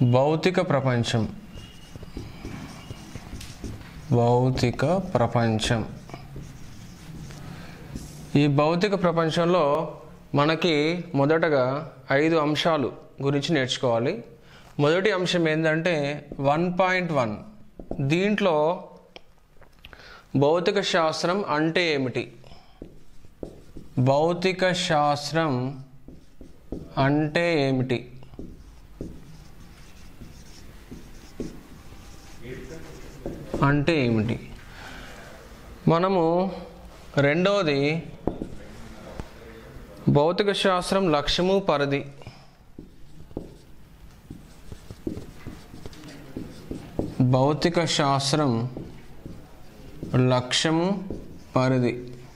భౌతిక ప్రపంచం భౌతిక ప్రపంచం ఈ భౌతిక ప్రపంచంలో మనకి మొదటగా ఐదు అంశాలు గురించి నేర్చుకోవాలి మొదటి అంశం ఏంటంటే వన్ పాయింట్ వన్ దీంట్లో భౌతిక శాస్త్రం అంటే ఏమిటి భౌతిక శాస్త్రం అంటే ఏమిటి అంటే ఏమిటి మనము రెండవది భౌతిక శాస్త్రం లక్ష్యము పరిధి భౌతిక శాస్త్రం లక్ష్యము పరిధి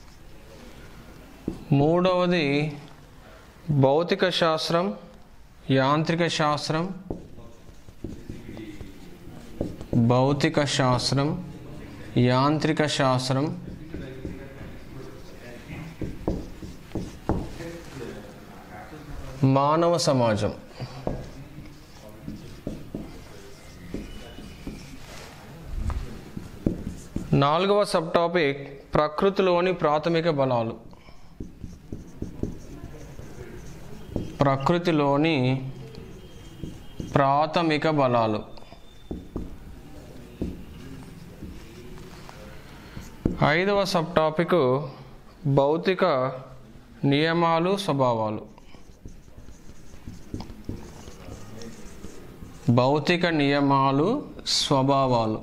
మూడవది భౌతిక శాస్త్రం యాంత్రిక శాస్త్రం భౌతిక శాస్త్రం యాంత్రిక శాస్త్రం మానవ సమాజం నాలుగవ సబ్ టాపిక్ ప్రకృతిలోని ప్రాథమిక బలాలు ప్రకృతిలోని ప్రాథమిక బలాలు ఐదవ సబ్ టాపిక్ భౌతిక నియమాలు స్వభావాలు భౌతిక నియమాలు స్వభావాలు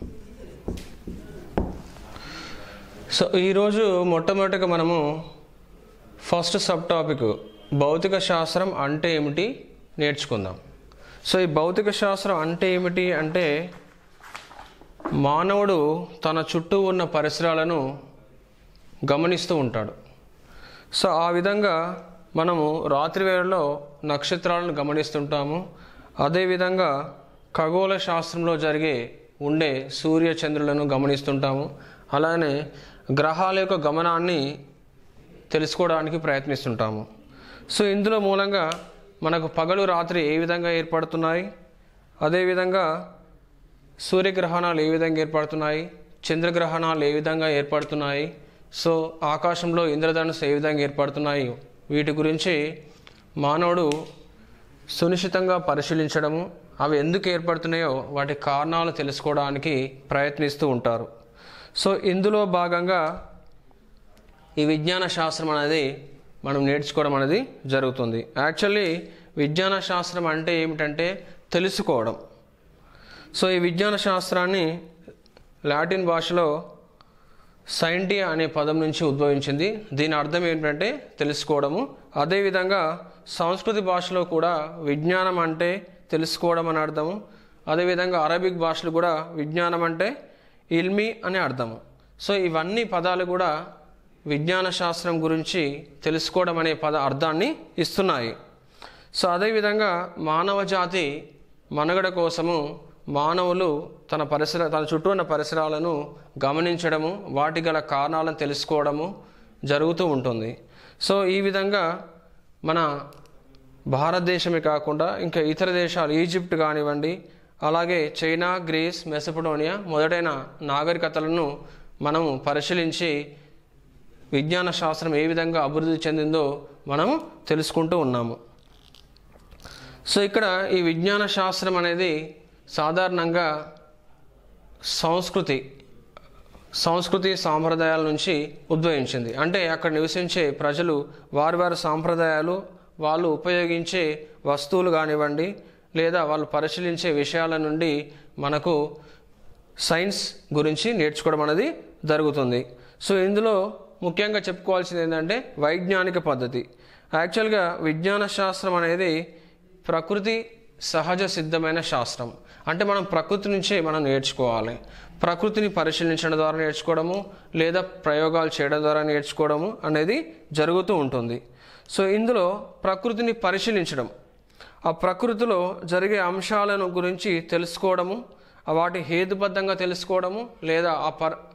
సో ఈరోజు మొట్టమొదటిగా మనము ఫస్ట్ సబ్ టాపిక్ భౌతిక శాస్త్రం అంటే ఏమిటి నేర్చుకుందాం సో ఈ భౌతిక శాస్త్రం అంటే ఏమిటి అంటే మానవుడు తన చుట్టూ ఉన్న పరిసరాలను గమనిస్తూ ఉంటాడు సో ఆ విధంగా మనము రాత్రి వేళలో నక్షత్రాలను గమనిస్తుంటాము అదేవిధంగా ఖగోళ శాస్త్రంలో జరిగే ఉండే సూర్య చంద్రులను గమనిస్తుంటాము అలానే గ్రహాల యొక్క గమనాన్ని తెలుసుకోవడానికి ప్రయత్నిస్తుంటాము సో ఇందులో మూలంగా మనకు పగలు రాత్రి ఏ విధంగా ఏర్పడుతున్నాయి అదేవిధంగా సూర్యగ్రహణాలు ఏ విధంగా ఏర్పడుతున్నాయి చంద్రగ్రహణాలు ఏ విధంగా ఏర్పడుతున్నాయి సో ఆకాశంలో ఇంద్రధనుసు ఏ విధంగా ఏర్పడుతున్నాయి వీటి గురించి మానవుడు సునిశ్చితంగా పరిశీలించడము అవి ఎందుకు ఏర్పడుతున్నాయో వాటి కారణాలు తెలుసుకోవడానికి ప్రయత్నిస్తూ ఉంటారు సో ఇందులో భాగంగా ఈ విజ్ఞాన శాస్త్రం అనేది మనం నేర్చుకోవడం అనేది జరుగుతుంది యాక్చువల్లీ విజ్ఞాన శాస్త్రం అంటే ఏమిటంటే తెలుసుకోవడం సో ఈ విజ్ఞాన శాస్త్రాన్ని లాటిన్ భాషలో సైంటి అనే పదం నుంచి ఉద్భవించింది దీని అర్థం ఏంటంటే తెలుసుకోవడము అదేవిధంగా సంస్కృతి భాషలో కూడా విజ్ఞానం అంటే తెలుసుకోవడం అని అర్థము అదేవిధంగా అరబిక్ భాషలు కూడా విజ్ఞానం అంటే ఇల్మి అనే అర్థము సో ఇవన్నీ పదాలు కూడా విజ్ఞాన శాస్త్రం గురించి తెలుసుకోవడం అనే పద అర్థాన్ని ఇస్తున్నాయి సో అదేవిధంగా మానవ జాతి మనుగడ కోసము మానవులు తన పరిసర తన చుట్టూ ఉన్న పరిసరాలను గమనించడము వాటి గల కారణాలను తెలుసుకోవడము జరుగుతూ ఉంటుంది సో ఈ విధంగా మన భారతదేశమే కాకుండా ఇంకా ఇతర దేశాలు ఈజిప్ట్ కానివ్వండి అలాగే చైనా గ్రీస్ మెసపడోనియా మొదటైన నాగరికతలను మనము పరిశీలించి విజ్ఞాన శాస్త్రం ఏ విధంగా అభివృద్ధి చెందిందో మనం తెలుసుకుంటూ ఉన్నాము సో ఇక్కడ ఈ విజ్ఞాన శాస్త్రం అనేది సాధారణంగా సంస్కృతి సంస్కృతి సాంప్రదాయాల నుంచి ఉద్భవించింది అంటే అక్కడ నివసించే ప్రజలు వారి వారి సాంప్రదాయాలు వాళ్ళు ఉపయోగించే వస్తువులు కానివ్వండి లేదా వాళ్ళు పరిశీలించే విషయాల నుండి మనకు సైన్స్ గురించి నేర్చుకోవడం అనేది జరుగుతుంది సో ఇందులో ముఖ్యంగా చెప్పుకోవాల్సింది ఏంటంటే వైజ్ఞానిక పద్ధతి యాక్చువల్గా విజ్ఞాన శాస్త్రం అనేది ప్రకృతి సహజ సిద్ధమైన శాస్త్రం అంటే మనం ప్రకృతి నుంచే మనం నేర్చుకోవాలి ప్రకృతిని పరిశీలించడం ద్వారా నేర్చుకోవడము లేదా ప్రయోగాలు చేయడం ద్వారా నేర్చుకోవడము అనేది జరుగుతూ ఉంటుంది సో ఇందులో ప్రకృతిని పరిశీలించడం ఆ ప్రకృతిలో జరిగే అంశాలను గురించి తెలుసుకోవడము ఆ వాటి హేతుబద్ధంగా తెలుసుకోవడము లేదా ఆ పర్